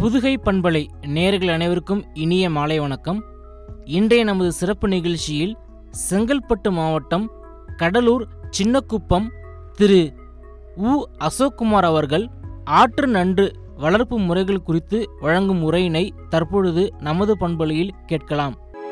புதுகை பண்பலை நேர்கள் அனைவருக்கும் இனிய மாலை வணக்கம் இன்றைய நமது சிறப்பு நிகழ்ச்சியில் செங்கல்பட்டு மாவட்டம் கடலூர் சின்னக்குப்பம் திரு உ அசோக்குமார் அவர்கள் ஆற்று நன்று வளர்ப்பு முறைகள் குறித்து வழங்கும் உரையினை தற்பொழுது நமது பண்பலையில் கேட்கலாம்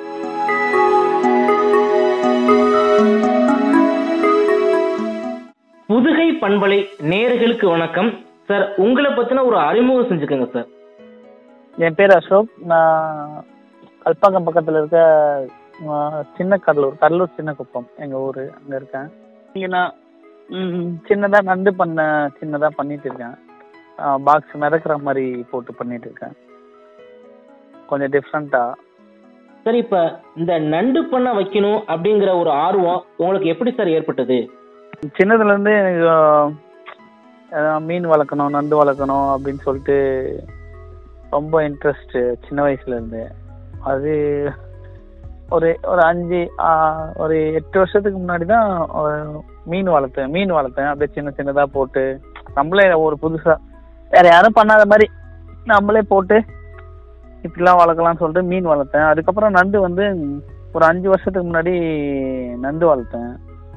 புதுகை பண்பலை நேர்களுக்கு வணக்கம் சார் உங்களை பத்தின ஒரு அறிமுகம் செஞ்சுக்கோங்க சார் என் பேர் அசோக் நான் கல்பாக்கம் பக்கத்தில் இருக்க ஆ, சின்ன கடலூர் கடலூர் சின்ன குப்பம் எங்கள் ஊர் அங்கே இருக்கேன் இங்கே நான் சின்னதாக நண்டு பண்ண சின்னதாக பண்ணிட்டு இருக்கேன் பாக்ஸ் மிதக்கிற மாதிரி போட்டு பண்ணிட்டு இருக்கேன் கொஞ்சம் டிஃப்ரெண்ட்டாக சார் இப்ப இந்த நண்டு பண்ண வைக்கணும் அப்படிங்கிற ஒரு ஆர்வம் உங்களுக்கு எப்படி சார் ஏற்பட்டது சின்னதுலேருந்து எனக்கு ஆ, மீன் வளர்க்கணும் நண்டு வளர்க்கணும் அப்படின்னு சொல்லிட்டு ரொம்ப இன்ட்ரெஸ்ட்டு சின்ன வயசுலேருந்து அது ஒரு ஒரு அஞ்சு ஆ, ஒரு எட்டு வருஷத்துக்கு முன்னாடி தான் ஒரு மீன் வளர்த்தேன் மீன் வளர்த்தேன் அப்படியே சின்ன சின்னதாக போட்டு நம்மளே ஒரு புதுசாக வேற யாரும் பண்ணாத மாதிரி நம்மளே போட்டு இப்படிலாம் வளர்க்கலாம்னு சொல்லிட்டு மீன் வளர்த்தேன் அதுக்கப்புறம் நண்டு வந்து ஒரு அஞ்சு வருஷத்துக்கு முன்னாடி நண்டு வளர்த்தேன்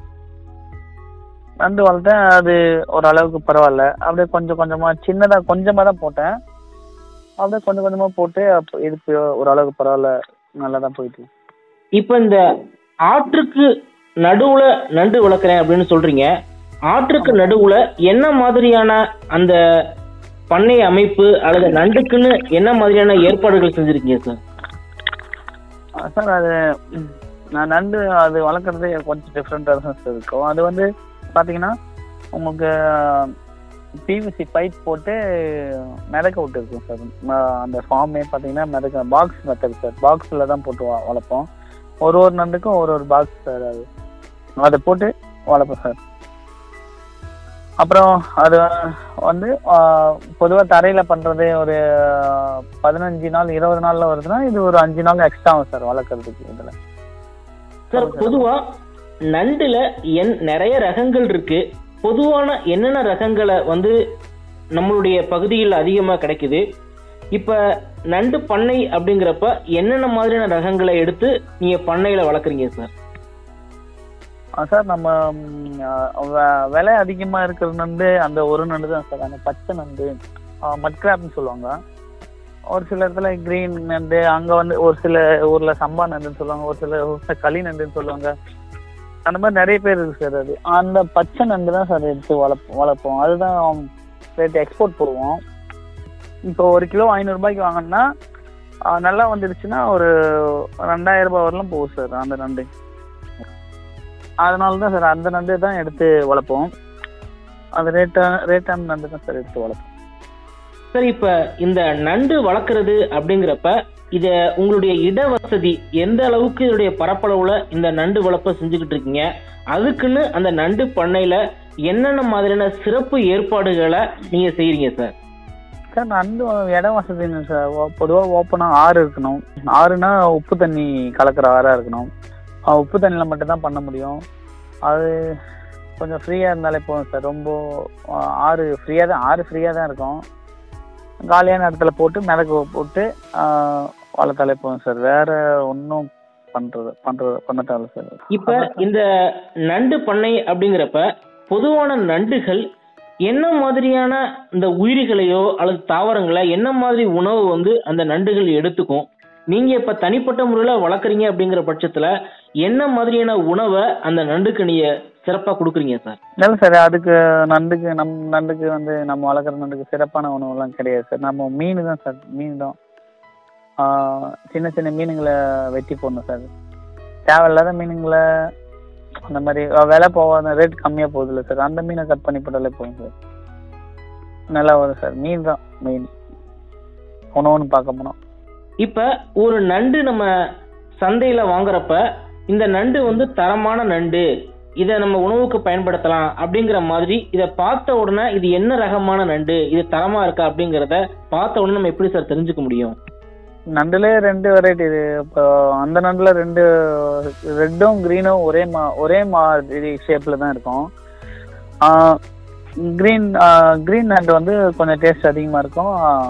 நண்டு வளர்த்தேன் அது ஓரளவுக்கு பரவாயில்ல அப்படியே கொஞ்சம் கொஞ்சமாக சின்னதாக கொஞ்சமாக தான் போட்டேன் அப்படியே கொஞ்சம் கொஞ்சமாக போட்டு அப்போ இது இப்போ ஓரளவுக்கு பரவாயில்ல நல்லா தான் போயிட்டு இருக்கு. இப்ப இந்த ஆற்றுக்கு நடுவுல நண்டு வளர்க்குறேன் அப்படின்னு சொல்றீங்க ஆற்றுக்கு நடுவுல என்ன மாதிரியான அந்த பண்ணை அமைப்பு அல்லது நண்டுக்குன்னு என்ன மாதிரியான ஏற்பாடுகள் செஞ்சிருக்கீங்க சார் ஆ, சார் அது ம், நான் நண்டு அது வளர்க்குறது கொஞ்சம் டிஃப்ரெண்ட்டாக தான் சார் இருக்கும் அது வந்து பார்த்தீங்கன்னா உங்களுக்கு பிவிசி பைப் போட்டு மிதக்க விட்டுருக்கும் சார் ம- அந்த ஃபார்மே பார்த்தீங்கன்னா மிதக்க பாக்ஸ் மெத்தட் சார் பாக்ஸில் தான் போட்டு வ- வளர்ப்போம் ஒரு ஒரு நண்டுக்கும் ஒரு ஒரு பாக்ஸ் சார் அது அதை போட்டு வளர்ப்போம் சார் அப்புறம் அது வந்து பொதுவாக தரையில் பண்ணுறது ஒரு பதினஞ்சு நாள் இருபது நாளில் வருதுன்னா இது ஒரு அஞ்சு நாள் எக்ஸ்ட்ரா ஆகும் சார் வளர்க்குறதுக்கு இதில் சார் பொதுவா நண்டுல என் நிறைய ரகங்கள் இருக்கு பொதுவான என்னென்ன ரகங்களை வந்து நம்மளுடைய பகுதியில் அதிகமா கிடைக்குது இப்ப நண்டு பண்ணை அப்படிங்கிறப்ப என்னென்ன மாதிரியான ரகங்களை எடுத்து நீங்க பண்ணையில வளர்க்குறீங்க சார் ஆ, சார் நம்ம ம், ஆ, வ- விலை அதிகமாக இருக்கிற நண்டு அந்த ஒரு நண்டு தான் சார் அந்த பச்சை நண்டு மட் கிராப்னு சொல்லுவாங்க ஒரு சில இடத்துல கிரீன் நண்டு அங்கே வந்து ஒரு சில ஊரில் சம்பா நண்டுன்னு சொல்லுவாங்க ஒரு சில ஊர்ல களி நண்டுன்னு சொல்லுவாங்க அந்த மாதிரி நிறைய பேர் இருக்கு சார் அது அந்த பச்சை நண்டு தான் சார் எடுத்து வளர்ப்போம் வளர்ப்போம் அதுதான் ரேட் எக்ஸ்போர்ட் போடுவோம் இப்போ ஒரு கிலோ ஐநூறுரூபாய்க்கு வாங்கினா நல்லா வந்துடுச்சுன்னா ஒரு ரெண்டாயிரம் ரூபாய் வரலாம் போகும் சார் அந்த நண்டு அதனால தான் சார் அந்த நண்டு தான் எடுத்து வளர்ப்போம் அந்த ரேட்டா ரேட்டான நண்டு தான் சார் எடுத்து வளர்ப்போம் சார் இப்ப இந்த நண்டு வளர்க்குறது அப்படிங்கிறப்ப இத உங்களுடைய இட வசதி எந்த அளவுக்கு இதனுடைய பரப்பளவுல இந்த நண்டு வளர்ப்பை செஞ்சுக்கிட்டு இருக்கீங்க அதுக்குன்னு அந்த நண்டு பண்ணையில என்னென்ன மாதிரியான சிறப்பு ஏற்பாடுகளை நீங்க செய்றீங்க சார் சார் நண்டு இடம் வசதின்னு சார் பொதுவாக ஓப்பனாக ஆறு இருக்கணும் ஆறுனா உப்பு தண்ணி கலக்கிற ஆறாக இருக்கணும் ஆ, உப்பு தண்ணியில் மட்டும்தான் பண்ண முடியும் அது கொஞ்சம் ஃப்ரீயாக இருந்தாலே போதும் சார் ரொம்ப ஆ, ஆறு ஃப்ரீயாக தான் ஆறு ஃப்ரீயாக தான் இருக்கும் காலியான இடத்துல போட்டு மிளகு போட்டு ஆ, வளர்த்தாலே போதும் சார் வேற ஒன்றும் பண்ணுறது பண்ணுறது பண்ண தேவையில்ல சார் இப்ப இந்த நண்டு பண்ணை அப்படிங்கிறப்ப பொதுவான நண்டுகள் என்ன மாதிரியான இந்த உயிரிகளையோ அல்லது தாவரங்களை என்ன மாதிரி உணவு வந்து அந்த நண்டுகள் எடுத்துக்கும் நீங்க இப்ப தனிப்பட்ட முறையில வளர்க்குறீங்க அப்படிங்கிற பட்சத்துல என்ன மாதிரியான உணவை அந்த நண்டுக்கு நீங்க சிறப்பா கொடுக்குறீங்க சார் இல்லை சார் அதுக்கு நண்டுக்கு நம் நண்டுக்கு வந்து நம்ம வளர்க்குற நண்டுக்கு சிறப்பான உணவுலாம் கிடையாது சார் நம்ம மீன் தான் சார் மீன் தான் ஆ, சின்ன சின்ன மீனுங்களை வெட்டி போடணும் சார் தேவையில்லாத மீனுங்களை அந்த மாதிரி அ, விலை போகாத ரேட் கம்மியாக போகுதுல்ல சார் அந்த மீனை கட் பண்ணி போட்டாலே போதும் சார் நல்லா வரும் சார் மீன் தான் மீன் உணவுன்னு பார்க்க போனோம் இப்ப ஒரு நண்டு நம்ம சந்தையில வாங்குறப்ப இந்த நண்டு வந்து தரமான நண்டு இதை நம்ம உணவுக்கு பயன்படுத்தலாம் அப்படிங்கிற மாதிரி இதை பார்த்த உடனே இது என்ன ரகமான நண்டு இது தரமா இருக்கா அப்படிங்கிறத பார்த்த உடனே நம்ம எப்படி சார் தெரிஞ்சுக்க முடியும் நண்டுலே ரெண்டு வெரைட்டி இது இப்போ அந்த நண்டுல ரெண்டு ரெட்டும் க்ரீனும் ஒரே மா ஒரே மாதிரி ஷேப்பில் தான் இருக்கும் க்ரீன் க்ரீன் நண்டு வந்து கொஞ்சம் டேஸ்ட் அதிகமாக இருக்கும்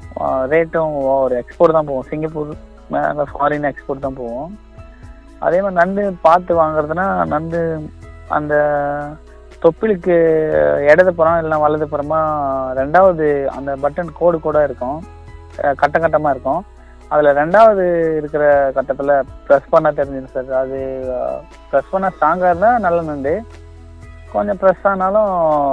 ரேட்டும் ஒரு எக்ஸ்போர்ட் தான் போவோம் சிங்கப்பூர் மேலே ஃபாரின் எக்ஸ்போர்ட் தான் போவோம் அதே மாதிரி நண்டு பார்த்து வாங்குறதுனா நண்டு அந்த தொப்பிலுக்கு இடது புறம் இல்லைனா வலது புறமா ரெண்டாவது அந்த பட்டன் கோடு கூட இருக்கும் அஹ் கட்ட கட்டமாக இருக்கும் அதில் ரெண்டாவது இருக்கிற கட்டத்தில் ப்ரெஸ் பண்ணால் தெரிஞ்சிடும் சார் அது ப்ரெஸ் பண்ண ஸ்ட்ராங்காக இருந்தால் நல்ல நண்டு கொஞ்சம் ப்ரெஸ் ஆனாலும்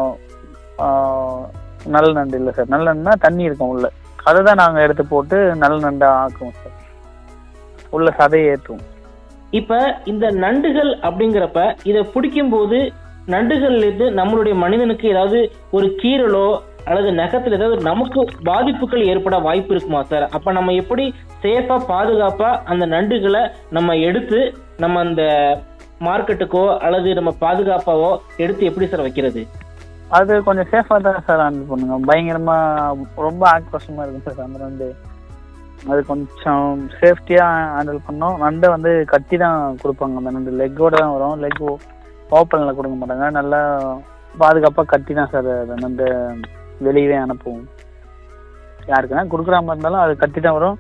ஆஹ், நல்ல நண்டு இல்லை சார் நல்ல நண்டுனா தண்ணி இருக்கும் உள்ள அதை தான் நாங்கள் எடுத்து போட்டு நல்ல நண்டாக ஆக்குவோம் சார் உள்ள சதையை ஏற்றுவோம் இப்ப இந்த நண்டுகள் அப்படிங்கிறப்ப இதை பிடிக்கும்போது நண்டுகள்ல இருந்து நம்மளுடைய மனிதனுக்கு ஏதாவது ஒரு கீறலோ அல்லது நகத்துல ஏதாவது நமக்கு பாதிப்புகள் ஏற்பட வாய்ப்பு இருக்குமா சார் அப்ப நம்ம எப்படி சேஃபா பாதுகாப்பா அந்த நண்டுகளை நம்ம எடுத்து நம்ம அந்த மார்க்கெட்டுக்கோ அல்லது நம்ம பாதுகாப்பாவோ எடுத்து எப்படி சார் வைக்கிறது அது கொஞ்சம் சேஃபாக தான் சார் ஹேண்டில் பண்ணுங்க பயங்கரமாக ரொம்ப ஆக்ரோஷமாக இருக்கும் சார் அந்த நண்டு அது கொஞ்சம் சேஃப்டியாக ஹேண்டில் பண்ணோம் நண்டை வந்து கட்டி தான் கொடுப்பாங்க அந்த நண்டு லெக்கோட தான் வரும் லெக் ஓப்பனில் கொடுக்க மாட்டாங்க நல்லா பாதுகாப்பாக கட்டி தான் சார் அந்த நண்டை வெளியவே அனுப்புவோம் யாருக்குன்னா கொடுக்குற மாதிரி இருந்தாலும் அது கட்டி தான் வரும்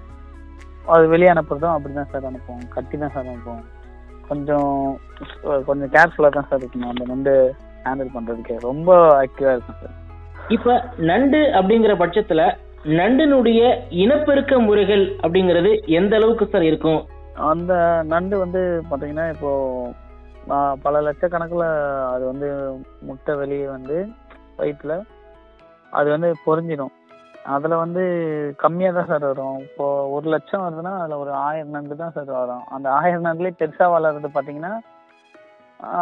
அது வெளியே அனுப்புறதும் அப்படி தான் சார் அனுப்புவோம் கட்டி தான் சார் அனுப்புவோம் கொஞ்சம் கொஞ்சம் கேர்ஃபுல்லாக தான் சார் இருக்கணும் அந்த நண்டு ஹேண்டில் பண்ணுறதுக்கு ரொம்ப ஆக்டிவாக இருக்கும் சார் இப்ப நண்டு அப்படிங்கிற பட்சத்துல நண்டினுடைய இனப்பெருக்க முறைகள் அப்படிங்கிறது எந்த அளவுக்கு சார் இருக்கும் அந்த நண்டு வந்து பார்த்தீங்கன்னா இப்போ ஆ, பல லட்சக்கணக்கில் அது வந்து முட்டை வெளியே வந்து வயிற்றுல அது வந்து பொரிஞ்சிடும் அதில் வந்து கம்மியாக தான் சார் வரும் இப்போ ஒரு லட்சம் வருதுன்னா அதில் ஒரு ஆயிரம் நண்டு தான் சார் வரும் அந்த ஆயிரம் நண்டுலேயே பெருசாக வளர்றது பார்த்தீங்கன்னா ஆ,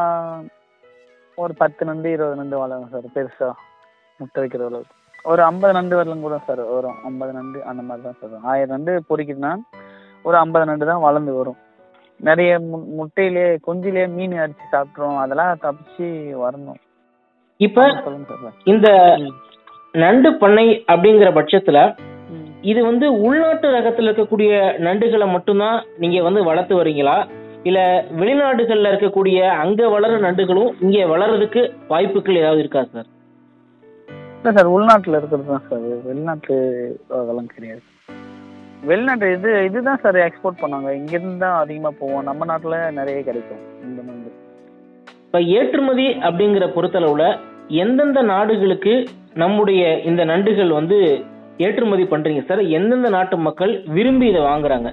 ஒரு பத்து நண்டு இருபது நண்டு வளரும் சார் பெருசாக முட்டை வைக்கிற அளவுக்கு ஒரு ஐம்பது நண்டு வரலும் கூட சார் வரும் ஐம்பது நண்டு அந்த மாதிரி தான் சார் வரும் ஆயிரம் நண்டு பொரிக்குதுன்னா ஒரு ஐம்பது நண்டு தான் வளர்ந்து வரும் நிறைய மு- முட்டையிலே குஞ்சிலே மீன் அடிச்சு சாப்பிட்றோம் அதெல்லாம் தப்பிச்சு வரணும் இப்ப ஆமா, சொல்லுங்க சார் இந்த நண்டு பண்ணை அப்படிங்கிற பட்சத்துல இது வந்து உள்நாட்டு ரகத்துல இருக்கக்கூடிய நண்டுகளை மட்டும்தான் நீங்க வந்து வளர்த்து வரீங்களா இல்ல வெளிநாடுகள்ல இருக்கக்கூடிய அங்க வளர நண்டுகளும் இங்க வளர்றதுக்கு வாய்ப்புகள் ஏதாவது இருக்கா சார் இல்லை சார் உள்நாட்டில் இருக்கிறது தான் சார் வெளிநாட்டு அதெல்லாம் கிடையாது வெளிநாட்டு இது இதுதான் சார் எக்ஸ்போர்ட் பண்ணாங்க இங்கேருந்து தான் அதிகமாக போவோம் நம்ம நாட்டில் நிறைய கிடைக்கும் இந்த நண்டு இப்ப ஏற்றுமதி அப்படிங்கிற பொறுத்தளவுல எந்தெந்த நாடுகளுக்கு நம்முடைய இந்த நண்டுகள் வந்து ஏற்றுமதி பண்றீங்க சார் எந்தெந்த நாட்டு மக்கள் விரும்பி இதை வாங்குறாங்க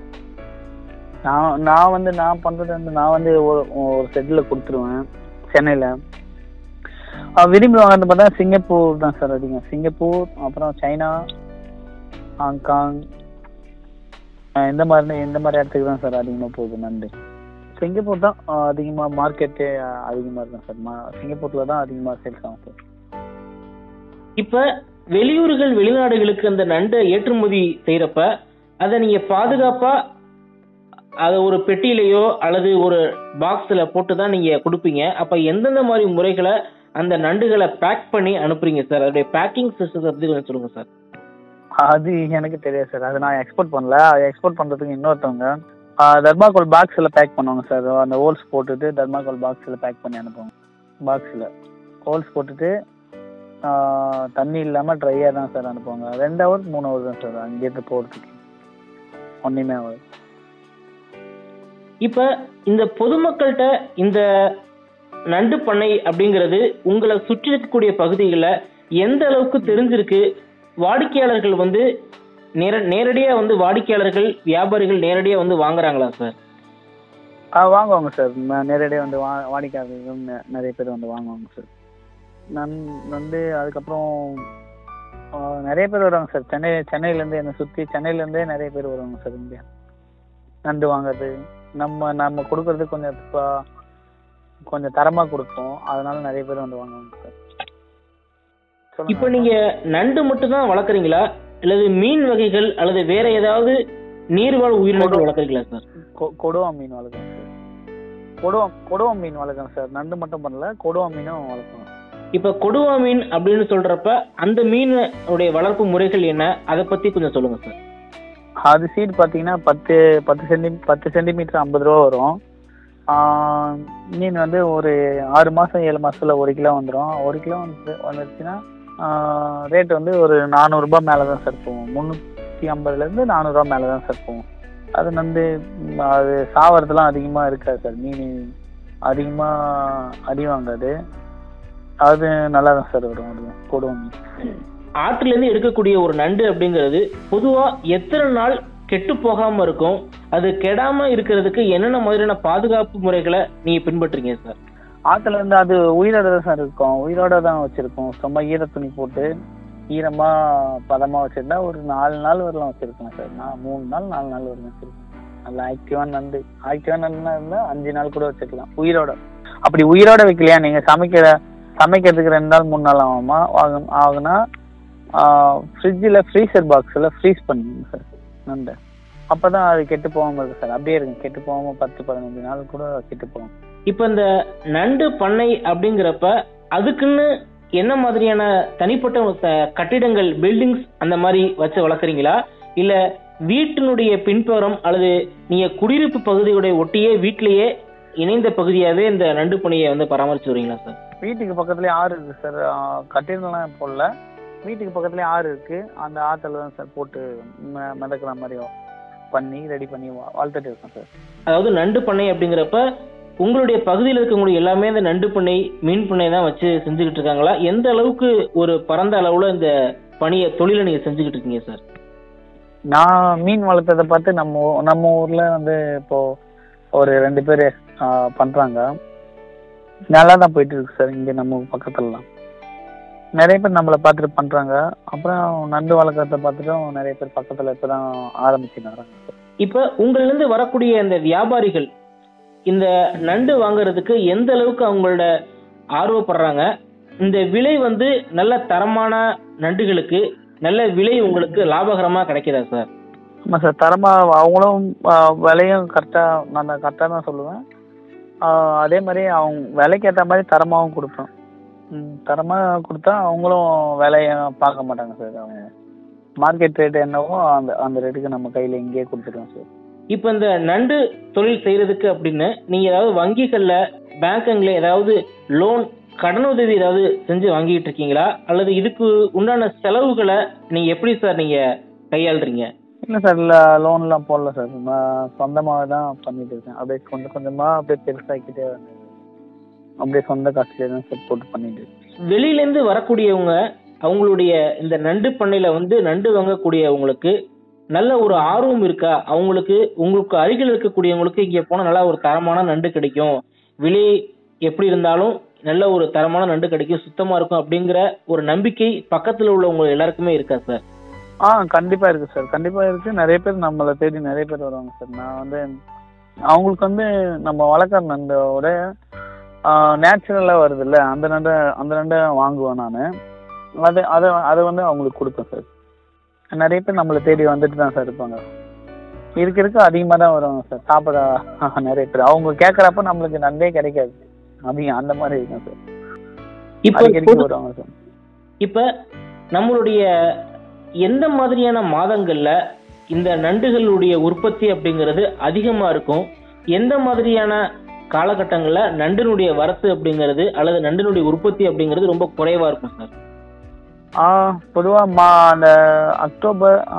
நான் நான் வந்து நான் பண்ணுறது வந்து நான் வந்து ஒரு ஒரு செட்டில் கொடுத்துருவேன் சென்னையில் விரும்பி வாங்குறது பார்த்தா சிங்கப்பூர் தான் சார் அதிகம் சிங்கப்பூர் அப்புறம் சைனா ஹாங்காங் அஹ் இந்த மாதிரி இந்த மாதிரி இடத்துக்கு தான் சார் அதிகமாக போகுது நண்டு சிங்கப்பூர் தான் அதிகமாக மார்க்கெட்டு அதிகமாக இருக்கும் சார் மா சிங்கப்பூரில் தான் அதிகமாக சேல்ஸ் ஆகும் சார் இப்ப வெளியூர்கள் வெளிநாடுகளுக்கு அந்த நண்டை ஏற்றுமதி செய்யறப்ப அதை நீங்க பாதுகாப்பா அதை ஒரு பெட்டியிலையோ அல்லது ஒரு பாக்ஸ்ல போட்டு தான் நீங்க கொடுப்பீங்க அப்ப எந்தெந்த மாதிரி முறைகளை அந்த நண்டுகளை பேக் பண்ணி அனுப்புறீங்க சார் அதோடைய பேக்கிங் சிஸ்டத்தை பத்தி கொஞ்சம் சொல்லுங்க சார் அது எனக்கு தெரியாது சார் அது நான் எக்ஸ்போர்ட் பண்ணல எக்ஸ்போர்ட் பண்ணுறதுக்கு இன்னொருத்தவங்க தர்மாகோல் பாக்ஸில் பேக் பண்ணுவாங்க சார் அந்த ஹோல்ஸ் போட்டுட்டு தர்மாகோல் பாக்ஸில் பேக் பண்ணி அனுப்புவாங்க பாக்ஸில் ஹோல்ஸ் போட்டுட்டு ஆ, தண்ணி இல்லாமல் ட்ரையாக தான் சார் அனுப்புவாங்க ரெண்டு ஹவர் மூணு ஹவர் தான் சார் அங்கேருந்து போகிறதுக்கு ஒன்றுமே ஆகாது இப்ப இந்த பொதுமக்கள்கிட்ட இந்த நண்டு பண்ணை அப்படிங்கிறது உங்களை சுற்றி இருக்கக்கூடிய பகுதிகளில் எந்த அளவுக்கு தெரிஞ்சிருக்கு வாடிக்கையாளர்கள் வந்து நேர நேரடியாக வந்து வாடிக்கையாளர்கள் வியாபாரிகள் நேரடியாக வந்து வாங்குறாங்களா சார் ஆ வாங்குவாங்க சார் ந- நேரடியாக வந்து வா வாடிக்கையாளர்கள் நெ- நிறைய பேர் வந்து வாங்குவாங்க சார் நன் வந்து அதுக்கப்புறம் ஆ, நிறைய பேர் வருவாங்க சார் சென்னை சென்னையிலேருந்து என்னை சுற்றி சென்னையிலேருந்தே நிறைய பேர் வருவாங்க சார் இங்கே நண்டு வாங்குறது நம்ம நம்ம கொடுக்கறது கொஞ்சம் ப- கொஞ்சம் தரமாக கொடுப்போம் அதனால நிறைய பேர் வந்து வாங்குவாங்க சார் சொல்லுங்க. இப்போ நீங்க நண்டு மட்டும் தான் வளர்க்குறீங்களா அல்லது மீன் வகைகள் அல்லது வேற ஏதாவது நீர்வாழ் உயிரினங்கள் வளர்க்குறீங்களா சார் கொ- கொடுவா மீன் வளர்க்குறோம் சார் கொடுவா கொடுவா மீன் வளர்க்குறோம் சார் நண்டு மட்டும் பண்ணல கொடுவா மீனும் வளர்க்குறோம் இப்போ கொடுவா மீன் அப்படின்னு சொல்றப்ப அந்த மீனுடைய வளர்ப்பு முறைகள் என்ன அதை பத்தி கொஞ்சம் சொல்லுங்க சார் அது சீட் பார்த்தீங்கன்னா பத்து பத்து சென்டி பத்து சென்டிமீட்டர் ஐம்பது ரூபா வரும் ஆஹ் மீன் வந்து ஒரு ஆறு மாதம் ஏழு மாதத்துல ஒரு கிலோ வந்துடும் ஒரு கிலோ வந்து வந்துருச்சுன்னா ரேட் வந்து ஒரு நானூறுரூபா மேலே தான் சார் போகும் முந்நூற்றி ஐம்பதுலேருந்து நானூறுரூவா மேலே தான் சார் போகும் அது வந்து ம், அது சாவறதுலாம் அதிகமாக இருக்காது சார் மீன் அதிகமாக அடி வாங்காது அது நல்லா தான் சார் வரும் அது கொடுவோம் மீன் ஆற்றுல இருந்து எடுக்கக்கூடிய ஒரு நண்டு அப்படிங்கிறது பொதுவா எத்தனை நாள் கெட்டு போகாம இருக்கும் அது கெடாம இருக்கிறதுக்கு என்னென்ன மாதிரியான பாதுகாப்பு முறைகளை நீங்க பின்பற்றுறீங்க சார் ஆற்றுல இருந்து அது உயிரோட தான் சார் இருக்கும் உயிரோட தான் வச்சுருக்கோம் சும்மா ஈர துணி போட்டு ஈரமாக பதமாக வச்சுருந்தா ஒரு நாலு நாள் வரலாம் வச்சுருக்கலாம் சார் நான் மூணு நாள் நாலு நாள் வரலாம் வச்சுருக்கேன் நல்லா ஆக்டிவாக நண்டு ஆக்டிவாக நண்டுனா இருந்தால் அஞ்சு நாள் கூட வச்சுக்கலாம் உயிரோட அப்படி உயிரோட வைக்கலையா நீங்கள் சமைக்கிற சமைக்கிறதுக்கு ரெண்டு நாள் மூணு நாள் ஆகுமா ஆகும் ஆகுனா ஃப்ரிட்ஜில் ஃப்ரீசர் பாக்ஸில் ஃப்ரீஸ் பண்ணுங்க சார் நண்டை அப்போ தான் அது கெட்டு போகாமல் இருக்கும் சார் அப்படியே இருக்கும் கெட்டு போகாமல் பத்து பதினஞ்சு நாள் கூட கெட்டு போகும் இப்போ இந்த நண்டு பண்ணை அப்படிங்கிறப்ப அதுக்குன்னு என்ன மாதிரியான தனிப்பட்ட ச- கட்டிடங்கள் பில்டிங்ஸ் அந்த மாதிரி வச்சு வளர்க்குறீங்களா இல்ல வீட்டினுடைய பின்புறம் அல்லது நீங்க குடியிருப்பு பகுதியுடைய ஒட்டியே வீட்டிலேயே இணைந்த பகுதியாவே இந்த நண்டு பண்ணையை வந்து பராமரிச்சு வரீங்களா சார் வீட்டுக்கு பக்கத்துலேயே ஆறு இருக்கு சார் கட்டிடம்லாம் போடல வீட்டுக்கு பக்கத்துலேயே ஆறு இருக்கு அந்த ஆற்றுல தான் சார் போட்டு ம- மிதக்கிற மாதிரி பண்ணி ரெடி பண்ணி வா- வளர்த்துட்டு இருக்கோம் சார் அதாவது நண்டு பண்ணை அப்படிங்கிறப்ப உங்களுடைய பகுதியில் இருக்கக்கூடிய எல்லாமே இந்த நண்டு பண்ணை மீன் பண்ணை தான் வச்சு செஞ்சுக்கிட்டு இருக்காங்களா எந்த அளவுக்கு ஒரு பரந்த அளவுல இந்த பணியை தொழிலை நீங்க செஞ்சுக்கிட்டு இருக்கீங்க சார் நான் மீன் வளர்த்ததை பார்த்து நம்ம ஊ- நம்ம ஊர்ல வந்து இப்போ ஒரு ரெண்டு பேர் பண்றாங்க நல்லா தான் போயிட்டு இருக்கு சார் இங்க நம்ம பக்கத்துலலாம் நிறைய பேர் நம்மளை பார்த்துட்டு பண்றாங்க அப்புறம் நண்டு வளர்க்குறத பார்த்துட்டும் நிறைய பேர் பக்கத்துல இப்பதான் ஆரம்பிச்சுன்னு வராங்க சார் இப்ப உங்களிலிருந்து வரக்கூடிய இந்த வியாபாரிகள் இந்த நண்டு வாங்குறதுக்கு எந்த அளவுக்கு அவங்களோட ஆர்வப்படுறாங்க இந்த விலை வந்து நல்ல தரமான நண்டுகளுக்கு நல்ல விலை உங்களுக்கு லாபகரமா கிடைக்குதா சார் ஆமா சார் தரமா அவங்களும் ஆ, விலையும் கரெக்டா நான் கரெக்டா தான் சொல்லுவேன் ஆ, அதே மாதிரி அவங்க விலைக்கு ஏற்ற மாதிரி தரமாகவும் கொடுப்பேன் ம், தரமா கொடுத்தா அவங்களும் விலைய பார்க்க மாட்டாங்க சார் அவங்க மார்க்கெட் ரேட் என்னவோ அந்த அந்த ரேட்டுக்கு நம்ம கையில இங்கேயே கொடுத்துருவோம் சார் இப்ப இந்த நண்டு தொழில் செய்யறதுக்கு அப்படின்னு நீங்க ஏதாவது வங்கிகள்ல பேங்க்குங்கள ஏதாவது லோன் கடனுதவி ஏதாவது செஞ்சு வாங்கிட்டு இருக்கீங்களா அல்லது இதுக்கு உண்டான செலவுகளை நீங்க எப்படி சார் நீங்க கையாளுறீங்க இல்லை சார் இல்லை லோன்லாம் போடல சார் நான் சொந்தமாக தான் பண்ணிட்டு இருக்கேன் அப்படியே கொஞ்சம் கொஞ்சமாக அப்படியே பெருசாக்கிட்டே வந்தேன். அப்படியே சொந்த காசுலேயே தான் சார் போட்டு பண்ணிட்டு இருக்கேன் வெளியில இருந்து வரக்கூடியவங்க அவங்களுடைய இந்த நண்டு பண்ணையில வந்து நண்டு வாங்கக்கூடியவங்களுக்கு நல்ல ஒரு ஆர்வம் இருக்கா அவங்களுக்கு உங்களுக்கு அருகில் இருக்கக்கூடியவங்களுக்கு இங்க போனா நல்லா ஒரு தரமான நண்டு கிடைக்கும் விலை எப்படி இருந்தாலும் நல்ல ஒரு தரமான நண்டு கிடைக்கும் சுத்தமா இருக்கும் அப்படிங்கிற ஒரு நம்பிக்கை பக்கத்துல உள்ளவங்க எல்லாருக்குமே இருக்கா சார் ஆ கண்டிப்பா இருக்கு சார் கண்டிப்பா இருக்கு நிறைய பேர் நம்மளை தேடி நிறைய பேர் வருவாங்க சார் நான் வந்து அவங்களுக்கு வந்து நம்ம வளர்க்குற நண்டோட நேச்சுரலா வருது இல்ல அந்த நண்டை அந்த நண்டை வாங்குவேன் நான் அது அதை அதை வந்து அவங்களுக்கு கொடுப்பேன் சார் நிறைய பேர் நம்மளை தேடி வந்துட்டு தான் சார் இருப்பாங்க இருக்க இருக்க அதிகமாக தான் வருவாங்க சார் சாப்பிட நிறைய பேர் அவங்க கேட்குறப்ப நம்மளுக்கு நண்டே கிடைக்காது அதிகம் அந்த மாதிரி இருக்கும் சார் இப்ப அடிக்கடிக்கு பொது- வருவாங்க சார் இப்ப நம்மளுடைய எந்த மாதிரியான மாதங்கள்ல இந்த நண்டுகளுடைய உற்பத்தி அப்படிங்கிறது அதிகமா இருக்கும் எந்த மாதிரியான காலகட்டங்கள்ல நண்டினுடைய வரத்து அப்படிங்கிறது அல்லது நண்டினுடைய உற்பத்தி அப்படிங்கிறது ரொம்ப குறைவா இருக்கும் சார் ஆ பொதுவாக மா அந்த அக்டோபர் ஆ,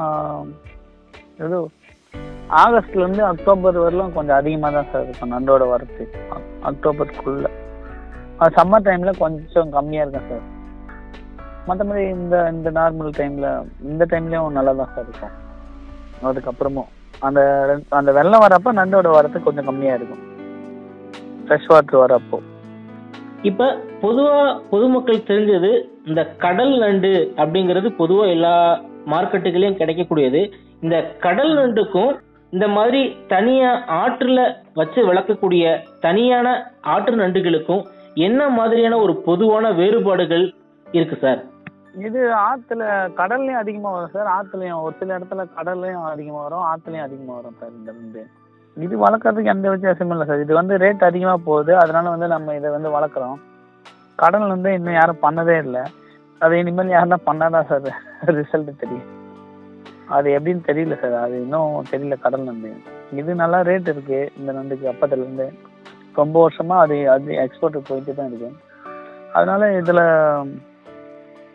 இது ஆகஸ்ட்லேருந்து அக்டோபர் வரலாம் கொஞ்சம் அதிகமாக தான் சார் இருக்கும் நண்டோட வரத்து அக்- அக்டோபருக்குள்ள சம்மர் டைமில் கொஞ்சம் கம்மியாக இருக்கும் சார் மற்றபடி இந்த இந்த நார்மல் டைமில் இந்த டைம்லேயும் நல்லா தான் சார் இருக்கும் அதுக்கப்புறமும் அந்த ரெண்டு- அந்த வெள்ளம் வரப்போ நண்டோட வரத்து கொஞ்சம் கம்மியாக இருக்கும் ஃப்ரெஷ் வாட்டர் வரப்போ இப்ப பொதுவா பொதுமக்கள் தெரிஞ்சது இந்த கடல் நண்டு அப்படிங்கிறது பொதுவா எல்லா மார்க்கெட்டுகளையும் கிடைக்கக்கூடியது இந்த கடல் நண்டுக்கும் இந்த மாதிரி தனியா ஆற்றுல வச்சு வளர்க்கக்கூடிய தனியான ஆற்று நண்டுகளுக்கும் என்ன மாதிரியான ஒரு பொதுவான வேறுபாடுகள் இருக்கு சார் இது ஆத்துல கடல்லையும் அதிகமா வரும் சார் ஆத்துலயும் ஒரு சில இடத்துல கடல்லையும் அதிகமா வரும் ஆத்துலயும் அதிகமா வரும் சார் இந்த ரெண்டு இது வளர்க்கறதுக்கு எந்த வித்தியாசமும் இல்லை சார் இது வந்து ரேட் அதிகமா போகுது அதனால வந்து நம்ம இதை வந்து வளர்க்குறோம் கடல் வந்து இன்னும் யாரும் பண்ணதே இல்லை அது இனிமேல் யாருன்னா பண்ணாதான் சார் ரிசல்ட் தெரியும் அது எப்படின்னு தெரியல சார் அது இன்னும் தெரியல கடல் நண்டு இது நல்லா ரேட் இருக்கு இந்த நண்டுக்கு அப்பத்துல இருந்து ரொம்ப வருஷமா அது அது எக்ஸ்போர்ட் போயிட்டு தான் இருக்கு அதனால இதுல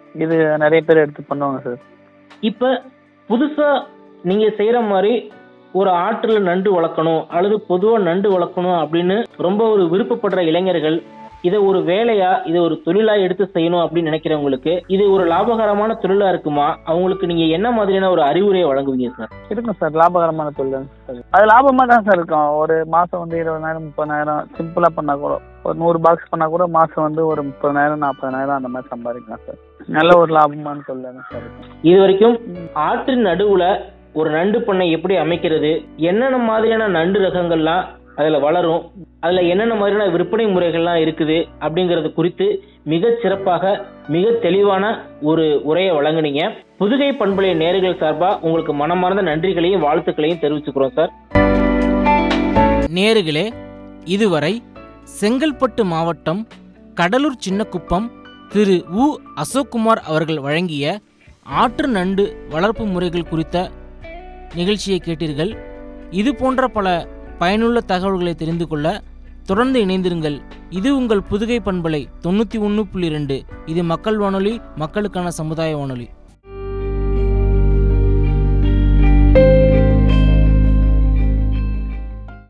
இது நிறைய பேர் எடுத்து பண்ணுவாங்க சார் இப்போ புதுசாக நீங்கள் செய்கிற மாதிரி ஒரு ஆற்றுல நண்டு வளர்க்கணும் அல்லது பொதுவாக நண்டு வளர்க்கணும் அப்படின்னு ரொம்ப ஒரு விருப்பப்படுற இளைஞர்கள் இதை ஒரு வேலையா இதை ஒரு தொழிலா எடுத்து செய்யணும் அப்படின்னு நினைக்கிறவங்களுக்கு இது ஒரு லாபகரமான தொழிலா இருக்குமா அவங்களுக்கு நீங்க என்ன மாதிரியான ஒரு அறிவுரையை வழங்குவீங்க சார் இருக்கும் சார் லாபகரமான தொழில் சார் அது லாபமா தான் சார் இருக்கும் ஒரு மாசம் வந்து இருபதாயிரம் முப்பதாயிரம் சிம்பிளா பண்ணா கூட ஒரு நூறு பாக்ஸ் பண்ணா கூட மாசம் வந்து ஒரு முப்பதாயிரம் நாற்பதாயிரம் அந்த மாதிரி சம்பாதிக்கலாம் சார் நல்ல ஒரு லாபமான தொழில் தான் சார் இருக்கும் இது வரைக்கும் ஆற்றின் நடுவுல ஒரு நண்டு பண்ணை எப்படி அமைக்கிறது என்னென்ன மாதிரியான நண்டு ரகங்கள்லாம் அதுல வளரும் அதுல என்னென்ன மாதிரியான விற்பனை முறைகள்லாம் இருக்குது அப்படிங்கறது குறித்து மிக சிறப்பாக மிக தெளிவான ஒரு உரையை வழங்குனீங்க புதுகை பண்புடைய நேர்கள் சார்பா உங்களுக்கு மனமார்ந்த நன்றிகளையும் வாழ்த்துக்களையும் தெரிவிச்சுக்கிறோம் சார் நேர்களே இதுவரை செங்கல்பட்டு மாவட்டம் கடலூர் சின்னக்குப்பம் திரு உ அசோக்குமார் அவர்கள் வழங்கிய ஆற்று நண்டு வளர்ப்பு முறைகள் குறித்த நிகழ்ச்சியை கேட்டீர்கள் இது போன்ற பல பயனுள்ள தகவல்களை தெரிந்து கொள்ள தொடர்ந்து இணைந்திருங்கள் இது உங்கள் புதுகை பண்பலை தொண்ணூற்றி ஒன்று புள்ளி ரெண்டு இது மக்கள் வானொலி மக்களுக்கான சமுதாய வானொலி